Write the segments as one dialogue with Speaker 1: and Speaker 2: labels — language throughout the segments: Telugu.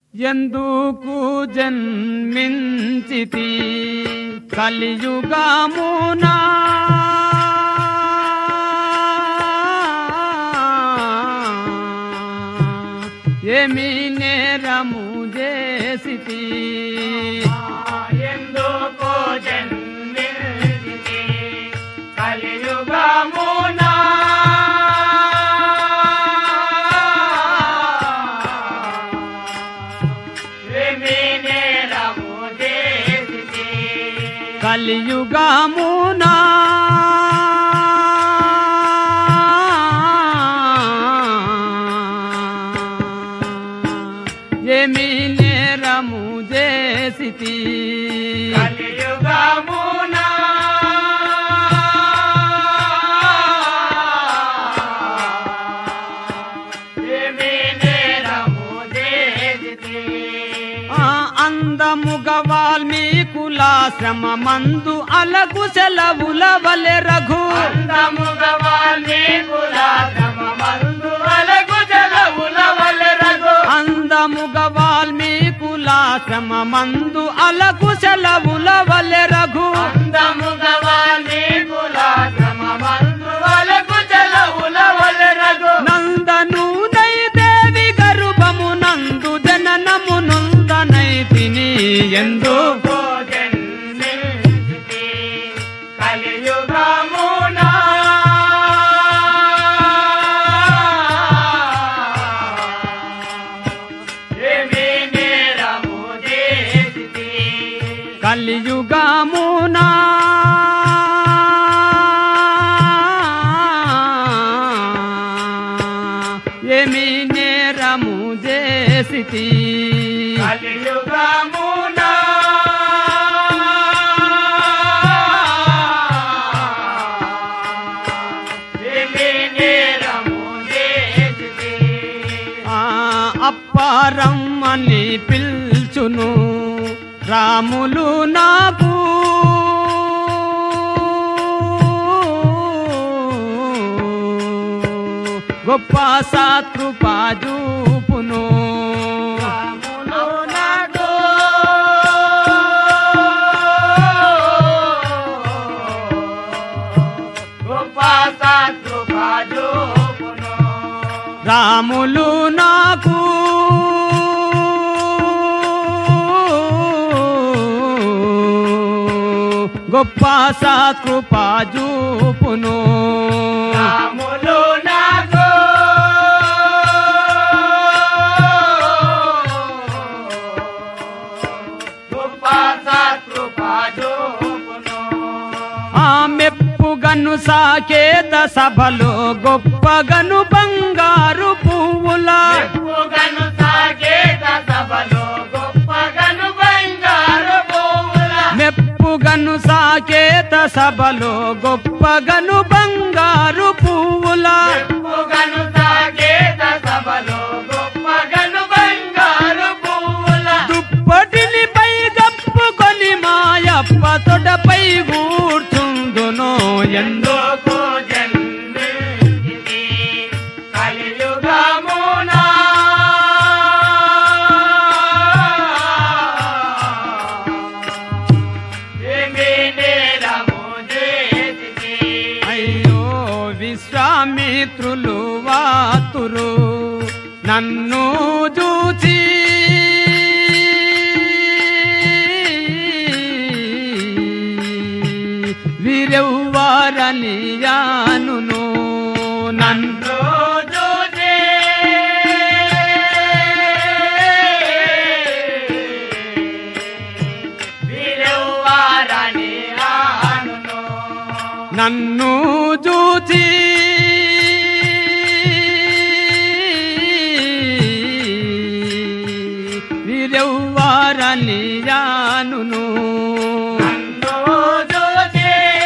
Speaker 1: ఎందుకు జన్మించితి కలియుగమునా ఏమి నేరము చేసితి
Speaker 2: ఎందుకో జన్మించితి కలియుగమునా ఏమి నేరము చేసితి
Speaker 1: కలియుగమునా ఏమి నేరము చేసితి
Speaker 2: కలియుగమునా ఏమి నేరము చేసితి
Speaker 1: ఆ అందముగ వాల్మీకుల శ్రమ మందు అలగు సెలవుల వలె రఘు
Speaker 2: అందముగ వాల్మీకుల శ్రమమందు అలగు జలముల వలెరగు.
Speaker 1: అందముగ వాల్మీకుల శ్రమ మందు అలగు సెలవుల వలె రఘు
Speaker 2: అందముగ వాల్మీకుల శ్రమమందు అలగు జలముల వలెరగు.
Speaker 1: నందను నై దేవి గర్భము నందు జననము నందనై తిని ఎందు
Speaker 2: ఎందుకో జన్మించితి కలియుగమునా ఏమి నేరము చేసితి
Speaker 1: కలియుగమునా ఏమి నేరము చేసితి
Speaker 2: కలియుగమునా ఏమి నేరము చేసితి
Speaker 1: ఆ అప్పారమ్మని పిల్చును రాములు నాకు గొప్ప సాతృపాజూపును
Speaker 2: రాములు నాడు గొప్ప సత్కృపాజోపును.
Speaker 1: రాములు నాకు గొప్ప సాతృపాజూపును
Speaker 2: రాములు నాకు గొప్ప సత్కృపాజోపును.
Speaker 1: ఆ మెప్పుగను సాకేత సభలో గొప్పగను బంగారు పువ్వుల
Speaker 2: మెప్పుగను సాగేత సభలో గొప్పగను బంగారు పువ్వుల.
Speaker 1: మెప్పుగను సాకేత సభలో గొప్పగను బంగారు పువ్వుల
Speaker 2: మెప్పుగను సాగేత సభలో గొప్పగను బంగారు పువ్వుల.
Speaker 1: దుప్పటిని పై గప్పుకొని మాయప్ప తొడపై కూర్చుందును ఎందు
Speaker 2: ఎందుకు జన్మించితి కలియుగమునా ఏమి నేరము చేసితి
Speaker 1: అయ్యో విశ్వామిత్రులు వాతురు నన్ను చూచి వీరెవ్వారని యానును నన్ను
Speaker 2: నన్ను చూచి వీరెవ్వారని ఆనును.
Speaker 1: నన్ను చూచి వీరెవ్వారని యానును
Speaker 2: నన్ను చూచి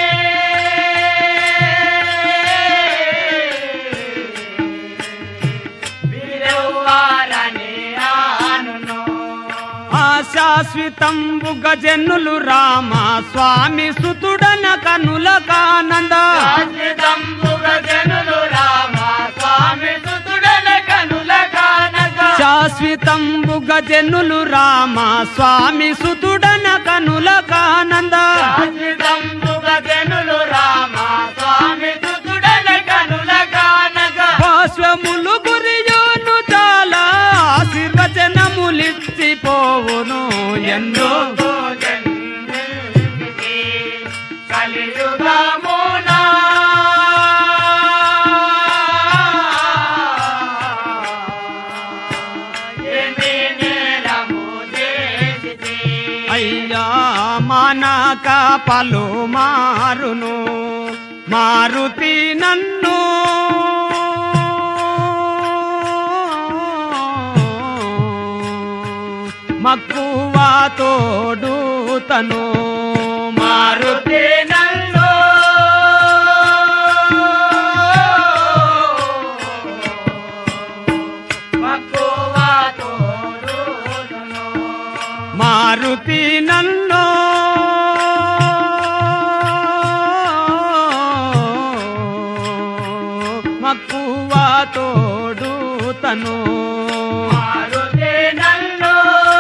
Speaker 2: వీరెవ్వారని ఆనును.
Speaker 1: ఆ శాశ్వతంబుగ జనులు రామ స్వామి సుతుడన కనుల కానంద
Speaker 2: శాశ్వతంబుగ జనులు రామ స్వామి సుతుడన కనుల కానక
Speaker 1: శాశ్వతంబుగ జనులు రామ స్వామి సుతుడన కనుల కానంద
Speaker 2: శాశ్వతంబుగ జనులు రామ స్వామి సుతుడన కనుల కానగ
Speaker 1: భాష్వములు గురియోను చాలా ఆశీర్వచనములిచ్చి పోవును ఎన్నో
Speaker 2: జన్మించి కలియుగమునా ఏమి నేరము చేసితి?
Speaker 1: అయ్యా మానక పలు మారును మారుతి నన్ను మక్కువ తోడు తను మారుతి
Speaker 2: మారుతి నన్ను మక్కువ తోడును.
Speaker 1: మారుతి నన్ను మక్కువ తోడు తను
Speaker 2: మారుతి నన్ను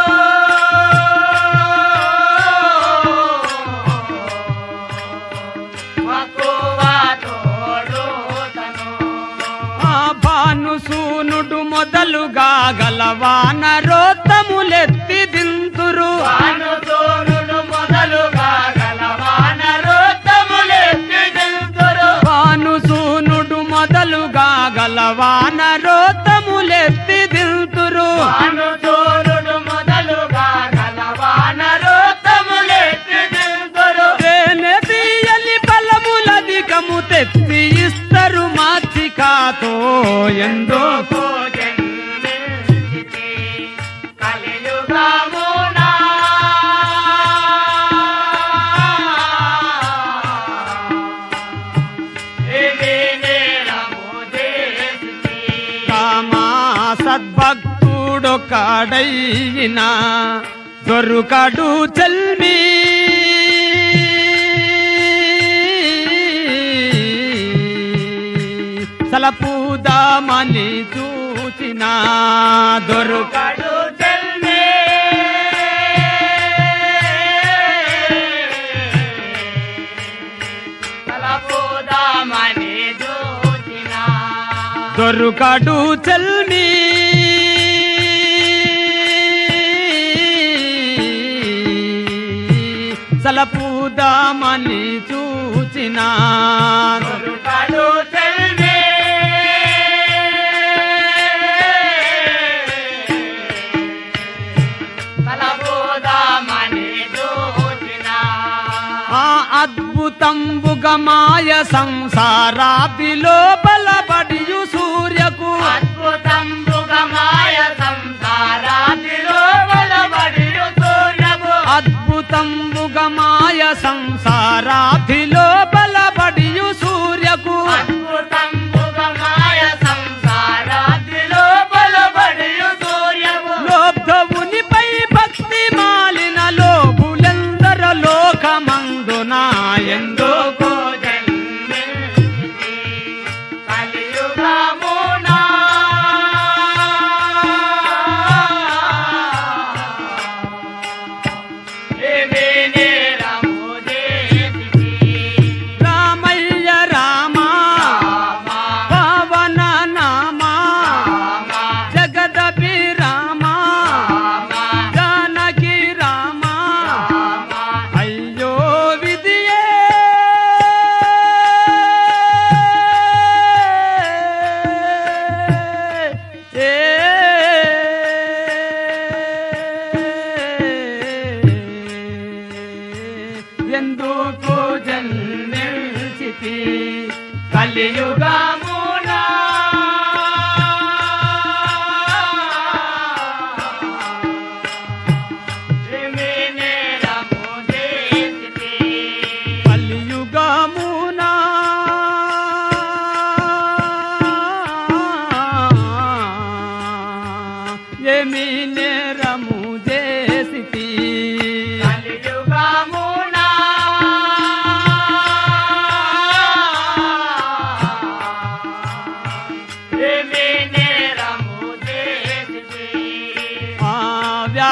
Speaker 2: మక్కువ తోడుతను.
Speaker 1: ఆ భానుసూనుడు మొదలుగా గలవాన రోత్తములెత్తి దింతురు
Speaker 2: వానసూనుడు మొదలుగా గలవాన రోత్తములెత్తి నిల్తురు.
Speaker 1: భానుసూనుడు మొదలుగా గలవాన రోత్తములెత్తి దింతురు
Speaker 2: వానసూనుడు మొదలుగా గలవాన రోత్తములెత్తి నిల్తురు.
Speaker 1: తేనె తీయలి ఫలములధికము తెచ్చి ఇస్తరు మాచికాతో ఎందో
Speaker 2: జన్మించితి కలియుగమునా. ఇది నేరము చేసితి.
Speaker 1: కామా సద్భక్తుడొకడైనా దొరుకడు చెల్మి సలపూదామని చూచిన దొరుక
Speaker 2: కడు చెల్మే. తలపోదామని చూచినా.
Speaker 1: దొరుకడు చెల్మి సలపూదామని చూచిన
Speaker 2: దొరుకడు చెల్మే. తలపోదామని చూచినా.
Speaker 1: ఆ అద్భుతంబుగమాయ సంసారాపి లోపల బడియు సూర్యకు
Speaker 2: అద్భుతంబుగమాయ సంసారాదిలో బలబడియు సూర్యము.
Speaker 1: అద్భుతంబుగమాయ సంసారాపి లోపల బడియు సూర్యకు
Speaker 2: అద్భుతంబుగమాయ సంసారాదిలో బలబడియు సూర్యము.
Speaker 1: లోబ్ధవునిపై భక్తి మాలిన లోబులెందర లోకమందున ఎందో
Speaker 2: ఎందుకు జన్మించితి కలియుగమునా. ఏమి నేరము చేసితి?
Speaker 1: రామయ్య రామ
Speaker 2: రామా,
Speaker 1: పవన నామ
Speaker 2: రామా,
Speaker 1: జగదపి రామ
Speaker 2: రామా,
Speaker 1: జానకి రామ
Speaker 2: రామా.
Speaker 1: అయ్యో విధియే ఏ ఎందుకు జన్మించితి కలియుగమునా
Speaker 2: ఏమి నేరము చేసితి?
Speaker 1: కలియుగమునా ఏమి నేరము చేసితి
Speaker 2: కలియుగమునా.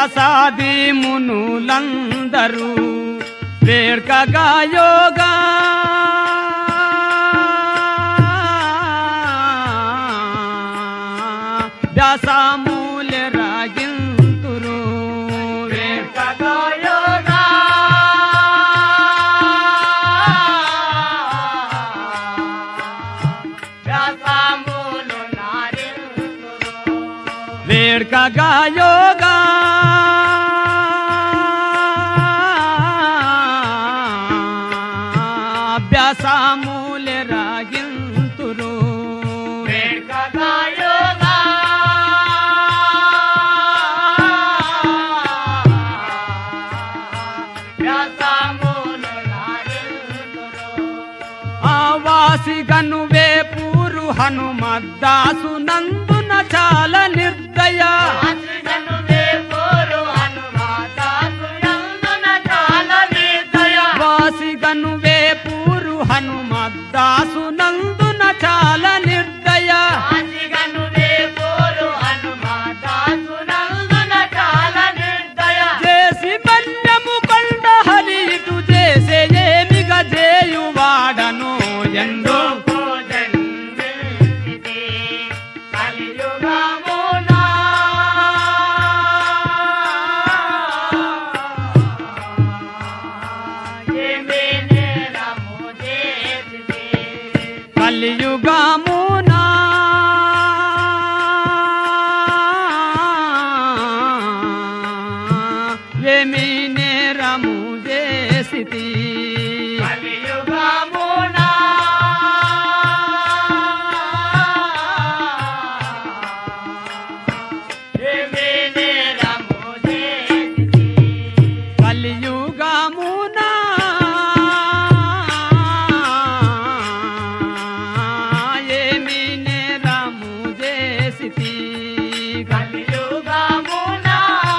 Speaker 1: వ్యాసాది మునులందరూ వేర్కగా యోగా వ్యాసామూల రాగింతురు
Speaker 2: కథో యోగా వ్యాసాములు నారింతురు
Speaker 1: వేర్కగా యోగా అభ్యాసమూల రాగింతురు
Speaker 2: కథో యోగా వ్యాసాములు నారింతురు
Speaker 1: ఆవాసి గనువే పూరు హనుమద్దాసు నందున చాలా నిర్దయ
Speaker 2: ఆశిగను వేపోరు హనుమాదాసు యందున చాలా నిర్దయ
Speaker 1: వాసి గనువే పూరు హనుమద్దాసు నందున చాలా నిర్దయ
Speaker 2: ఆశిగను వేపోరు హనుమాదాసు నందున చాలా నిర్దయ
Speaker 1: చేసి బల్యము కొండ హరిటు చేసే ఏమిగ చేయువాడను ఎందు
Speaker 2: జన్మించితే కలియుగమునా ఏమి నేరము చేసితే
Speaker 1: కలియుగమునా ఏమి నేరము చేసితి
Speaker 2: కలియుగమునా ఏమి నేరము చేసితే
Speaker 1: కలియుగమునా ఏమి నేరము చేసితి
Speaker 2: కలియుగమునా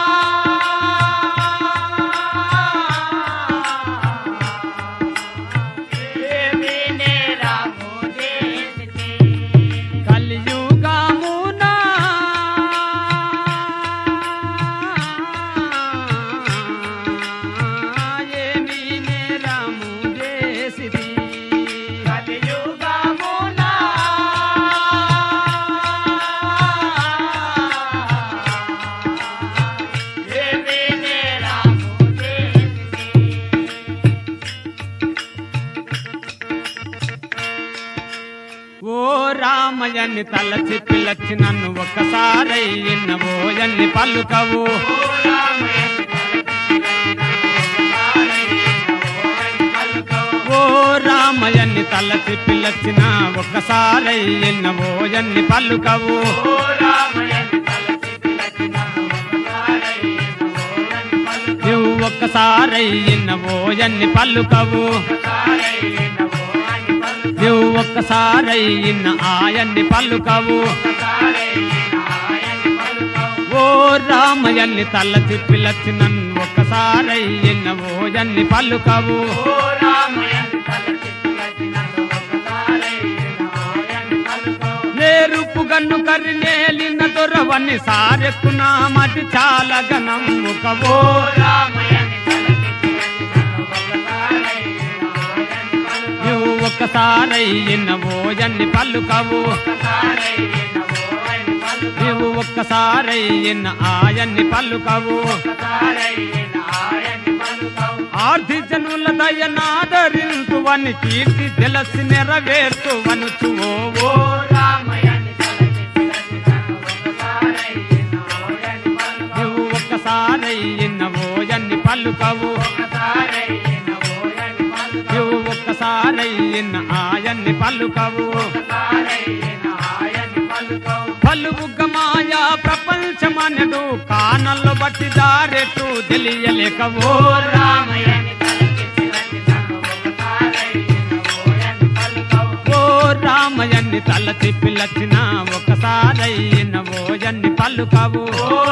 Speaker 2: ఏమి నేరము చేసితే
Speaker 1: కలియుగమునా ఏమి నేరము చేసితి
Speaker 2: కలియుగమునా ఏమి నేరము చేసితే
Speaker 1: ఓ రామయ్యని తలచి పిలచి నన్ను ఒక్కసారి ఎన్నబోయన్ని పలుకవు ఓ రామయ్యని తలచి పిలచిన ఒక్కసారి ఎన్నబోయన్ని పలుకవు నువ్వు ఒక్కసారి ఎన్నబోయన్ని పలుకవు నువ్వు ఒక్కసారి ఇన్న ఆయన్ని పలుకవు ఓ రామయ్యన్ని తలచి పిలచి నన్ను ఒక్కసారి ఎన్నబోయన్ని పలుకవు నేరుపు గన్ను కర్రి నేలిన దొరవని సారెక్కునా మది చాలా గనమ్ముకవో నువ్వు ఒక్కసారి ఎన్నబోయన్ని పలుకవు నువ్వు ఒక్కసారి ఇన్న ఆయన్ని పలుకవు ఆర్ధి జనుల దయనాదరింతువని కీర్తి తెలిసి నెరవేర్తువను చువో నువ్వు ఒక్కసారి ఇన్నవోయన్ని పలుకవు నువ్వు ఒక్కసారి ఇన్న ఆయన్ని పలుకవు పలువుగమాయా ప్రపంచమనడు కానల్లో బట్టి దారెట్టు తెలియలేకవో ఓ రామయన్ని తలచి పిల్లచిన ఒకసారి ఇన్నవోయన్ని పలుకవు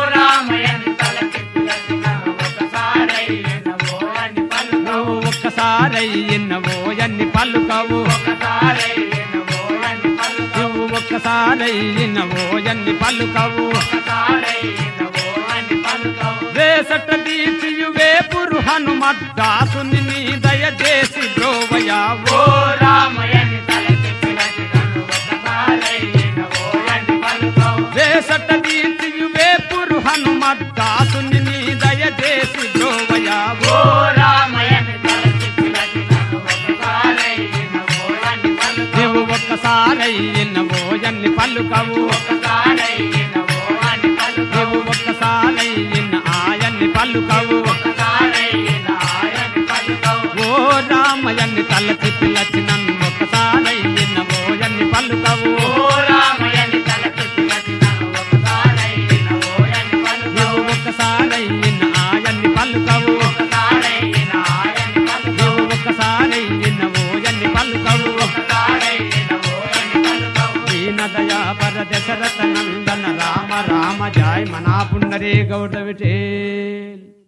Speaker 1: నువ్వు ఒక్కసారి ఇన్నవోయన్ని పలుకవు నువ్వు ఒక్కసారి ఇన్నవోయన్ని పలుకవు వే వేసట దీచియువే పురు హనుమద్దాసుని నీ దయచేసి బ్రోవయా
Speaker 2: ఓ రామయని తలకి పిలచి నన్ను ఒకసారైన ఓయని పలుకవు
Speaker 1: వేసట దీచియువే పురు హనుమద్దాసుని నీ దయచేసి బ్రోవయా
Speaker 2: ఓ రామయని తలకి పిలచి నన్ను ఒకసారైన ఓయని పలుకవు
Speaker 1: నీవు ఒక్కసారయ్యిన ఓయన్ని పలుకవు
Speaker 2: ఒకసారైన ఓయని పలుకవు
Speaker 1: నీవు ఒక్కసారయ్యిన ఆయన్ని పలుకవు
Speaker 2: ఒకసారైన ఆయని పలుకవు
Speaker 1: ఓ రామయన్ని తలచి పిలచి నన్ను ఒక్కసారయ్యిన ఓయన్ని పలుకవు
Speaker 2: ఓ రామయని తలకి పిలచి నన్ను ఒకసారైన ఓయని పలుకవు
Speaker 1: నీవు ఒక్కసారయ్యిన ఆయన్ని పలుకవు
Speaker 2: ఒకసారైన ఆయని పలుకవు
Speaker 1: నీవు ఒక్కసారయ్యిన ఓయన్ని పలుకవు
Speaker 2: ఒకసారైన ఓయని పలుకవు
Speaker 1: దీనదయా పర దశరథ నందన రామ రామ జాయ్ మనా పుండరీ గౌడ విఠేల్